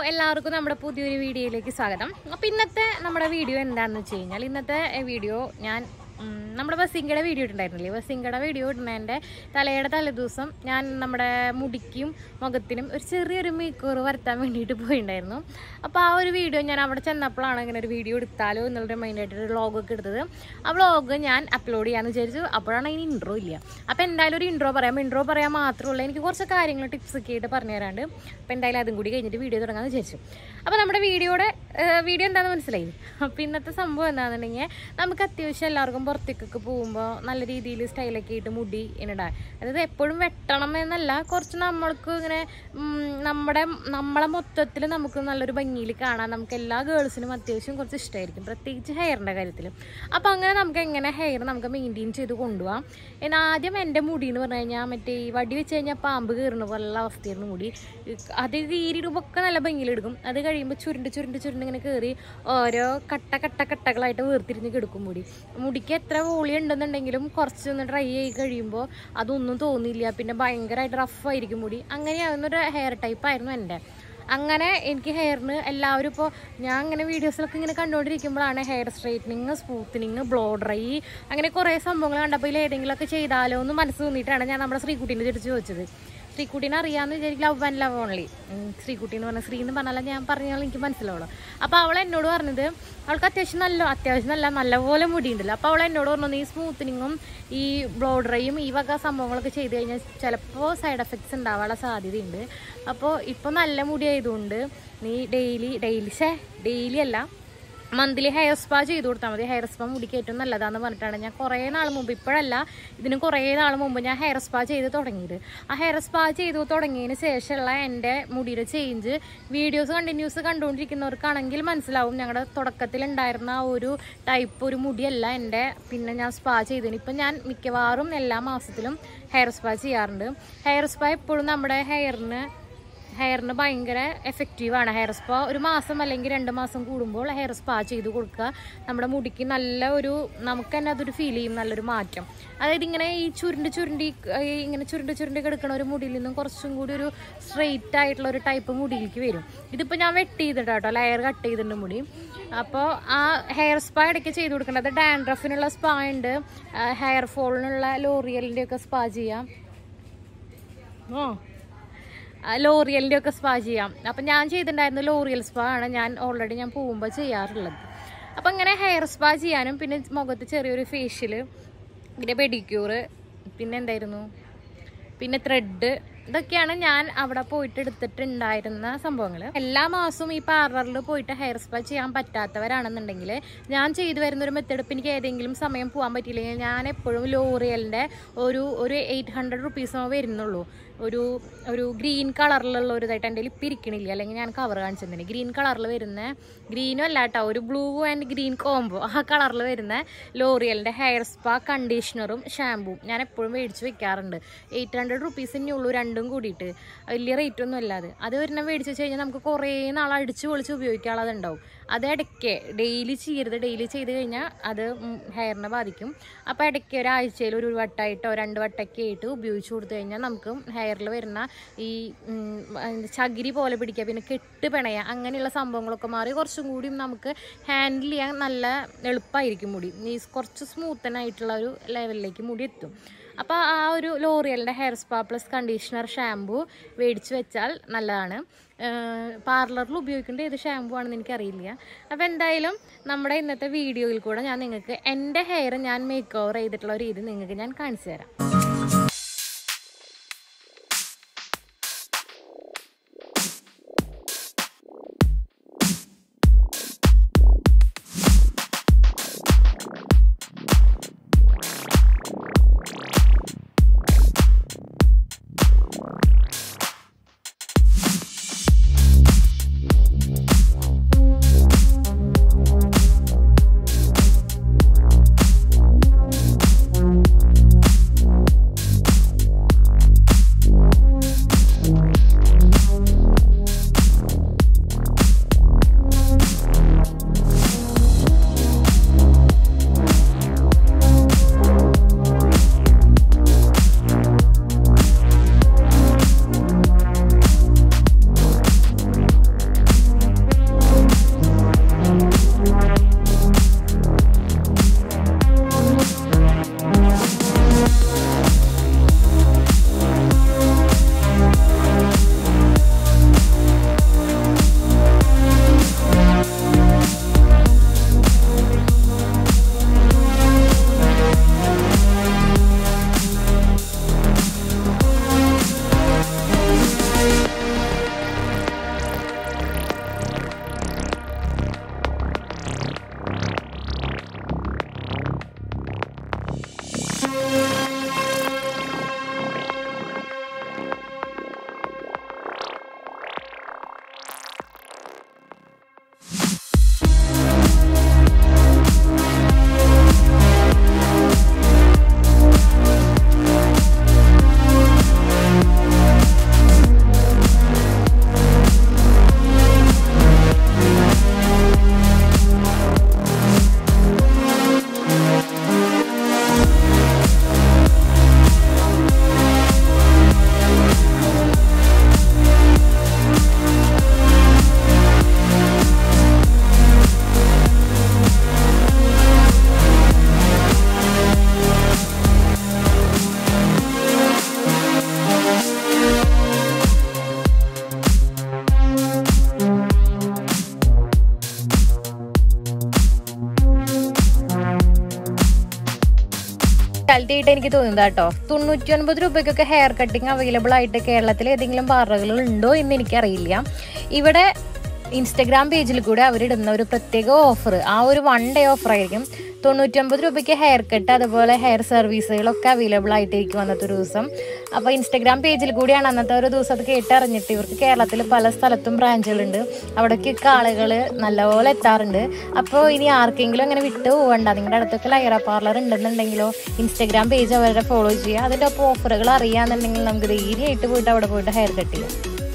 എല്ലാവർക്കും നമ്മുടെ പുതിയൊരു വീഡിയോയിലേക്ക് സ്വാഗതം അപ്പോൾ ഇന്നത്തെ നമ്മുടെ വീഡിയോ എന്താണെന്ന് വെച്ച് കഴിഞ്ഞാൽ ഇന്നത്തെ വീഡിയോ ഞാൻ ഉം, നമ്മുടെ ബസ്സിങ്കയുടെ വീഡിയോ ഇട്ടുണ്ടായിരുന്നില്ലേ ബസ്സിങ്കയുടെ വീഡിയോ ഇടുന്നതിൻ്റെ തലയുടെ തലേദിവസം ഞാൻ നമ്മുടെ മുടിക്കും മുഖത്തിനും ഒരു ചെറിയൊരു മേക്കൂറ് വരുത്താൻ വേണ്ടിയിട്ട് പോയിട്ടുണ്ടായിരുന്നു അപ്പോൾ ആ ഒരു വീഡിയോ ഞാൻ അവിടെ ചെന്നപ്പോഴാണ് ഇങ്ങനെ ഒരു വീഡിയോ എടുത്താലോ എന്നുള്ളൊരു മൈൻഡായിട്ട് ഒരു വ്ളോഗൊക്കെ എടുത്തത് ആ വ്ളോഗ് ഞാൻ അപ്ലോഡ് ചെയ്യാമെന്ന് വിചാരിച്ചു അപ്പോഴാണ് അതിന് ഇൻട്രോ ഇല്ല അപ്പോൾ എന്തായാലും ഒരു ഇൻട്രോ പറയാം ഇൻട്രോ പറയാൻ മാത്രമല്ല എനിക്ക് കുറച്ച് കാര്യങ്ങൾ ടിപ്സ് ഒക്കെ ആയിട്ട് പറഞ്ഞു തരാണ്ട് അപ്പോൾ എന്തായാലും അതും കൂടി കഴിഞ്ഞിട്ട് വീഡിയോ തുടങ്ങാമെന്ന് വിചാരിച്ചു അപ്പോൾ നമ്മുടെ വീഡിയോയുടെ വീഡിയോ എന്താണെന്ന് മനസ്സിലായി അപ്പോൾ ഇന്നത്തെ സംഭവം എന്താണെന്നുണ്ടെങ്കിൽ നമുക്ക് അത്യാവശ്യം എല്ലാവർക്കും പുറത്തേക്കൊക്കെ പോകുമ്പോൾ നല്ല രീതിയിൽ സ്റ്റൈലൊക്കെ ആയിട്ട് മുടി ഇടാൻ അതായത് എപ്പോഴും വെട്ടണം എന്നല്ല കുറച്ച് നമ്മൾക്ക് ഇങ്ങനെ ഉം, നമ്മുടെ നമ്മളെ മൊത്തത്തിൽ നമുക്ക് നല്ലൊരു ഭംഗിയിൽ കാണാൻ നമുക്ക് എല്ലാ ഗേൾസിനും അത്യാവശ്യം കുറച്ച് ഇഷ്ടമായിരിക്കും പ്രത്യേകിച്ച് ഹെയറിൻ്റെ കാര്യത്തിൽ അപ്പോൾ അങ്ങനെ നമുക്ക് എങ്ങനെ ഹെയർ നമുക്ക് മെയിൻറ്റെയിൻ ചെയ്ത് കൊണ്ടുപോകാം എന്നാൽ ആദ്യം എൻ്റെ മുടി എന്ന് പറഞ്ഞു കഴിഞ്ഞാൽ മറ്റേ ഈ വടി വെച്ച് കഴിഞ്ഞാൽ പാമ്പ് കയറുന്ന പോലുള്ള അവസ്ഥയായിരുന്നു മുടി അത് കീരിടുമ്പോൾ ഒക്കെ നല്ല ഭംഗിയിലെടുക്കും അത് കഴിയുമ്പോൾ ചുരുണ്ട് ചുരുണ്ട് ചുരുണ്ട് ഇങ്ങനെ കയറി ഓരോ കട്ട കട്ട കട്ടകളായിട്ട് വേർതിരിഞ്ഞ് കിടക്കും മുടി മുടിക്ക് എത്ര വോളി ഉണ്ടെന്നുണ്ടെങ്കിലും കുറച്ചൊന്ന് ഡ്രൈ ആയി കഴിയുമ്പോൾ അതൊന്നും തോന്നില്ല പിന്നെ ഭയങ്കരമായിട്ട് റഫായിരിക്കും മുടി അങ്ങനെയാവുന്നൊരു ഹെയർ ടൈപ്പ് ആയിരുന്നു എൻ്റെ അങ്ങനെ എനിക്ക് ഹെയറിന് എല്ലാവരും ഇപ്പോൾ ഞാൻ ഇങ്ങനെ വീഡിയോസിലൊക്കെ ഇങ്ങനെ കണ്ടുകൊണ്ടിരിക്കുമ്പോഴാണ് hair straightening smoothening blow dry അങ്ങനെ കുറേ സംഭവങ്ങൾ കണ്ടപ്പോൾ ഇതിൽ ഏതെങ്കിലുമൊക്കെ ചെയ്താലോ എന്ന് മനസ്സ് തോന്നിയിട്ടാണ് ഞാൻ നമ്മുടെ ശ്രീകുട്ടീൻ്റെ തിരിച്ച് ചോദിച്ചത് ശ്രീകുട്ടീനെ അറിയാമെന്ന് വിചാരിക്കും love and love only Sreekutty എന്ന് പറഞ്ഞാൽ ശ്രീ എന്ന് പറഞ്ഞാൽ ഞാൻ പറഞ്ഞാൽ എനിക്ക് മനസ്സിലാവുള്ളൂ അപ്പോൾ അവൾ എന്നോട് പറഞ്ഞത് അവൾക്ക് അത്യാവശ്യം നല്ല അത്യാവശ്യം നല്ല നല്ലപോലെ മുടിയുണ്ടല്ലോ അപ്പോൾ അവൾ എന്നോട് പറഞ്ഞു ഈ സ്മൂത്തനിങ്ങും ഈ ബ്ലോ ഡ്രൈയും ഈ വക സംഭവങ്ങളൊക്കെ ചെയ്ത് കഴിഞ്ഞാൽ ചിലപ്പോൾ സൈഡ് എഫക്ട്സ് ഉണ്ടാവാനുള്ള സാധ്യതയുണ്ട് അപ്പോൾ ഇപ്പോൾ നല്ല മുടി ആയതുകൊണ്ട് നീ ഡെയിലി ഡെയിലി ഷേ ഡെയിലി അല്ല മന്ത്ലി ഹെയർ സ്പാ ചെയ്ത് കൊടുത്താൽ മതി ഹെയർ സ്പാ മുടിക്ക് ഏറ്റവും നല്ലതാന്ന് പറഞ്ഞിട്ടാണ് ഞാൻ കുറേ നാൾ മുമ്പ് ഇപ്പോഴല്ല ഇതിന് കുറേ നാൾ മുമ്പ് ഞാൻ ഹെയർ സ്പാ ചെയ്ത് തുടങ്ങിയത് ആ ഹെയർ സ്പാ ചെയ്തു തുടങ്ങിയതിന് ശേഷമുള്ള എൻ്റെ മുടിയുടെ ചേഞ്ച് വീഡിയോസ് കണ്ടിന്യൂസ് കണ്ടുകൊണ്ടിരിക്കുന്നവർക്കാണെങ്കിൽ മനസ്സിലാവും ഞങ്ങളുടെ തുടക്കത്തിൽ ഉണ്ടായിരുന്ന ആ ഒരു ടൈപ്പ് ഒരു മുടിയല്ല എൻ്റെ പിന്നെ ഞാൻ സ്പാ ചെയ്തതിന് ഇപ്പം ഞാൻ മിക്കവാറും എല്ലാ മാസത്തിലും ഹെയർ സ്പാ ചെയ്യാറുണ്ട് ഹെയർ സ്പാ എപ്പോഴും നമ്മുടെ ഹെയറിന് ഹെയറിന് ഭയങ്കര എഫക്റ്റീവാണ് ഹെയർ സ്പാ ഒരു മാസം അല്ലെങ്കിൽ രണ്ട് മാസം കൂടുമ്പോൾ ഹെയർ സ്പാ ചെയ്ത് കൊടുക്കുക നമ്മുടെ മുടിക്ക് നല്ല ഒരു നമുക്ക് തന്നെ അതൊരു ഫീൽ ചെയ്യും നല്ലൊരു മാറ്റം അതായത് ഇങ്ങനെ ഈ ചുരുണ്ട് ചുരുണ്ടി ഈ ഇങ്ങനെ ചുരുണ്ട് ചുരുണ്ടി കിടക്കുന്ന ഒരു മുടിയിൽ നിന്നും കുറച്ചും കൂടി ഒരു സ്ട്രെയിറ്റ് ആയിട്ടുള്ള ഒരു ടൈപ്പ് മുടിയിലേക്ക് വരും ഇതിപ്പോൾ ഞാൻ വെട്ട് ചെയ്തിട്ടാ കേട്ടോ ലെയർ കട്ട് ചെയ്തിട്ടുണ്ട് മുടി അപ്പോൾ ആ ഹെയർ സ്പാ ഇടയ്ക്ക് ചെയ്ത് കൊടുക്കേണ്ടത് ഡാൻഡ്രഫിനുള്ള സ്പാ ഉണ്ട് ഹെയർ ഫോളിനുള്ള ലോറിയലിൻ്റെ ഒക്കെ സ്പാ ചെയ്യാം ഓ ലോറിയലിൻ്റെ ഒക്കെ സ്പാ ചെയ്യാം അപ്പം ഞാൻ ചെയ്തിട്ടുണ്ടായിരുന്ന ലോറിയൽ സ്പാ ആണ് ഞാൻ ഓൾറെഡി ഞാൻ പോകുമ്പോൾ ചെയ്യാറുള്ളത് അപ്പം ഇങ്ങനെ ഹെയർ സ്പാ ചെയ്യാനും പിന്നെ മുഖത്ത് ചെറിയൊരു ഫേഷ്യൽ പിന്നെ പെഡിക്യൂറ് പിന്നെ എന്തായിരുന്നു പിന്നെ ത്രെഡ് ഇതൊക്കെയാണ് ഞാൻ അവിടെ പോയിട്ട് എടുത്തിട്ടുണ്ടായിരുന്ന സംഭവങ്ങൾ എല്ലാ മാസവും ഈ പാർലറിൽ പോയിട്ട് ഹെയർ സ്പാ ചെയ്യാൻ പറ്റാത്തവരാണെന്നുണ്ടെങ്കിൽ ഞാൻ ചെയ്തു വരുന്ന ഒരു മെത്തേഡ് ഇപ്പം എനിക്ക് ഏതെങ്കിലും സമയം പോകാൻ പറ്റിയില്ലെങ്കിൽ ഞാൻ എപ്പോഴും ലോറിയലിൻ്റെ ഒരു ഒരു എയ്റ്റ് ഹൺഡ്രഡ് റുപ്പീസോ വരുന്നുള്ളൂ ഒരു ഒരു ഗ്രീൻ കളറിലുള്ള ഒരു ഇതായിട്ട് എൻ്റെ ഇപ്പം ഇരിക്കണില്ല അല്ലെങ്കിൽ ഞാൻ കവർ കാണിച്ചിട്ടുണ്ട് ഗ്രീൻ കളറിൽ വരുന്ന ഗ്രീനും അല്ല കേട്ടോ ഒരു ബ്ലൂ ആൻഡ് ഗ്രീൻ കോംബോ ആ കളറിൽ വരുന്ന ലോറിയലിൻ്റെ ഹെയർ സ്പാ കണ്ടീഷണറും ഷാമ്പൂവും ഞാൻ എപ്പോഴും മേടിച്ച് വെക്കാറുണ്ട് എയ്റ്റ് ഹൺഡ്രഡ് റുപ്പീസിൻ്റെ ഉള്ളൂ രണ്ടും കൂടിയിട്ട് വലിയ റേറ്റ് ഒന്നും അല്ലാതെ അത് ഒരെണ്ണം മേടിച്ച് വെച്ച് കഴിഞ്ഞാൽ നമുക്ക് കുറേ നാൾ അടിച്ച് പൊളിച്ച് ഉപയോഗിക്കാനുള്ളതുണ്ടാവും അത് ഇടയ്ക്ക് ഡെയിലി ചെയ്യരുത് ഡെയിലി ചെയ്ത് കഴിഞ്ഞാൽ അത് ഹെയറിനെ ബാധിക്കും അപ്പോൾ ഇടയ്ക്ക് ഒരാഴ്ചയിൽ ഒരു വട്ടമായിട്ടോ രണ്ട് വട്ടമൊക്കെ ആയിട്ട് ഉപയോഗിച്ച് കൊടുത്തു കഴിഞ്ഞാൽ നമുക്ക് ഹെയറിൽ വരുന്ന ഈ ഉം, അതിന്റെ ചകിരി പോലെ പിടിക്കുക പിന്നെ കെട്ട് പിണയ അങ്ങനെയുള്ള സംഭവങ്ങളൊക്കെ മാറി കുറച്ചും കൂടി നമുക്ക് ഹാൻഡിൽ ചെയ്യാൻ നല്ല എളുപ്പമായിരിക്കും മുടി ഈ കുറച്ച് സ്മൂത്തനായിട്ടുള്ള ഒരു ലെവലിലേക്ക് മുടി എത്തും അപ്പോൾ ആ ഒരു ലോറിയലിൻ്റെ hair spa plus conditioner shampoo മേടിച്ച് വെച്ചാൽ നല്ലതാണ് പാർലറിൽ ഉപയോഗിക്കേണ്ട ഏത് ഷാമ്പൂ ആണെന്ന് എനിക്കറിയില്ല അപ്പോൾ എന്തായാലും നമ്മുടെ ഇന്നത്തെ വീഡിയോയിൽ കൂടെ ഞാൻ നിങ്ങൾക്ക് എൻ്റെ ഹെയർ ഞാൻ മേക്ക് ഓവർ ചെയ്തിട്ടുള്ള രീതി നിങ്ങൾക്ക് ഞാൻ കാണിച്ചു തരാം സ്പെഷ്യാലിറ്റി ആയിട്ട് എനിക്ക് തോന്നുന്നത് കേട്ടോ തൊണ്ണൂറ്റി ഒൻപത് രൂപയ്ക്കൊക്കെ ഹെയർ കട്ടിങ് അവൈലബിൾ ആയിട്ട് കേരളത്തിൽ ഏതെങ്കിലും പാർലറുകൾ ഉണ്ടോ എന്ന് എനിക്കറിയില്ല ഇവിടെ ഇൻസ്റ്റഗ്രാം പേജിൽ കൂടെ അവരിടുന്ന ഒരു പ്രത്യേക ഓഫർ ആ ഒരു വൺ ഡേ ഓഫർ ആയിരിക്കും തൊണ്ണൂറ്റൊമ്പത് രൂപയ്ക്ക് ഹെയർ കട്ട് അതുപോലെ ഹെയർ സർവീസുകളൊക്കെ അവൈലബിൾ ആയിട്ടിരിക്കും അന്നത്തെ ഒരു ദിവസം അപ്പോൾ ഇൻസ്റ്റഗ്രാം പേജിൽ കൂടിയാണ് അന്നത്തെ ഒരു ദിവസം അത് കേട്ടറിഞ്ഞിട്ട് ഇവർക്ക് കേരളത്തിൽ പല സ്ഥലത്തും ബ്രാഞ്ചുകളുണ്ട് അവിടേക്കൊക്കെ ആളുകൾ നല്ലപോലെ എത്താറുണ്ട് അപ്പോൾ ഇനി ആർക്കെങ്കിലും അങ്ങനെ വിട്ടു പോകണ്ട നിങ്ങളുടെ അടുത്തൊക്കെ ലൈറ പാർലർ ഉണ്ടെന്നുണ്ടെങ്കിലോ ഇൻസ്റ്റഗ്രാം പേജ് അവരുടെ ഫോളോ ചെയ്യുക അതിൻ്റെ ഒപ്പം ഓഫറുകൾ അറിയാന്നുണ്ടെങ്കിൽ നമുക്ക് ധൈര്യമായിട്ട് പോയിട്ട് അവിടെ പോയിട്ട് ഹെയർ കട്ട് ചെയ്യാം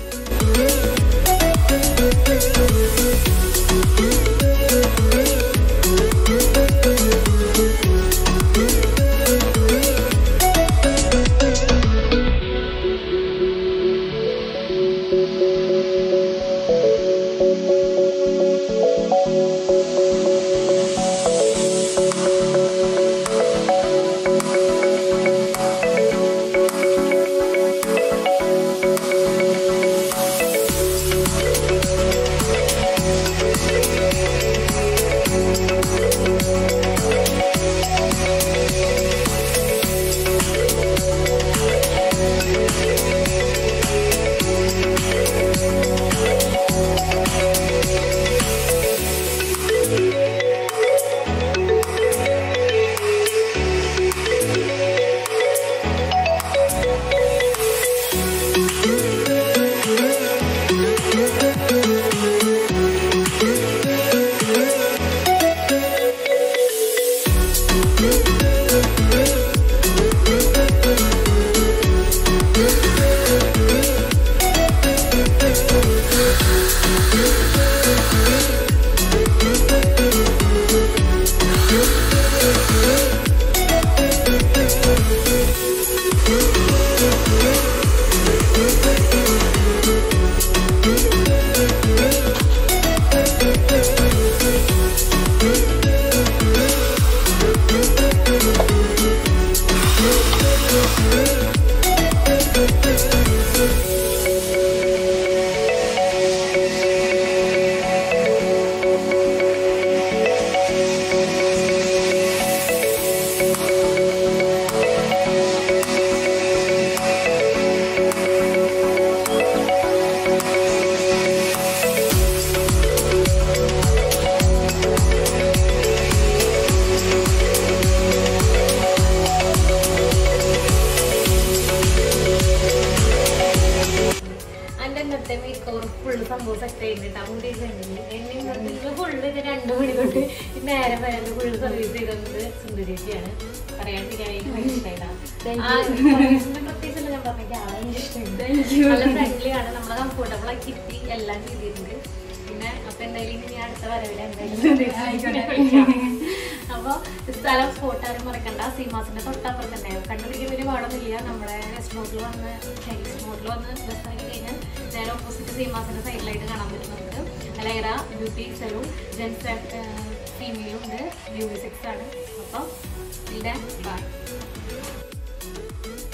എന്റെ ഇന്നത്തെ മേക്ക് ഓവർ ഫുള്ള് സംഭവം സെറ്റ് ചെയ്തിട്ടാ മുടി എന്നെ ഫുള്ള് ഇത് രണ്ടു മണി തൊട്ട് ഈ നേരം വരെ ഫുള്ള് സർവീസ് ചെയ്തത് സുന്ദരിയാണ് പറയാണ്ടിരിക്കാൻ പ്രത്യേകിച്ച് ഞാൻ പറഞ്ഞ ആളെ ഇഷ്ടമുണ്ട് നല്ല ഫ്രണ്ട്ലി ആണ് നമ്മളെ കംഫോർട്ടബിൾ ആക്കി കിട്ടി എല്ലാം ചെയ്തിട്ടുണ്ട് പിന്നെ അപ്പൊ എന്തായാലും ഇനി ഞാൻ അടുത്ത വരവിൽ എന്തായാലും അപ്പൊ സ്ഥലം സ്പോട്ട് ആരും മറക്കണ്ട സീമാസിന്റെ തൊട്ടപ്പുറത്ത് തന്നെ കണ്ടുപിടിക്കുന്ന ഒരു പാടൊന്നുമില്ല നമ്മുടെ വെസ്റ്റ് മോട്ടിൽ വന്ന് വെസ്റ്റ് മോട്ടിൽ വന്ന് ബസ് ഇറങ്ങി കഴിഞ്ഞാൽ നേരെ ഓപ്പോസിറ്റ് സീമാസിന്റെ സൈഡിലായിട്ട് കാണാൻ പറ്റും നമുക്ക് ലൈറ ബ്യൂട്ടി സലൂൺ ജെൻസ് ഫീമെയിലും ഉണ്ട് ബ്യൂട്ടി സെക്സ് ആണ് അപ്പം ഇതിന്റെ ബൈ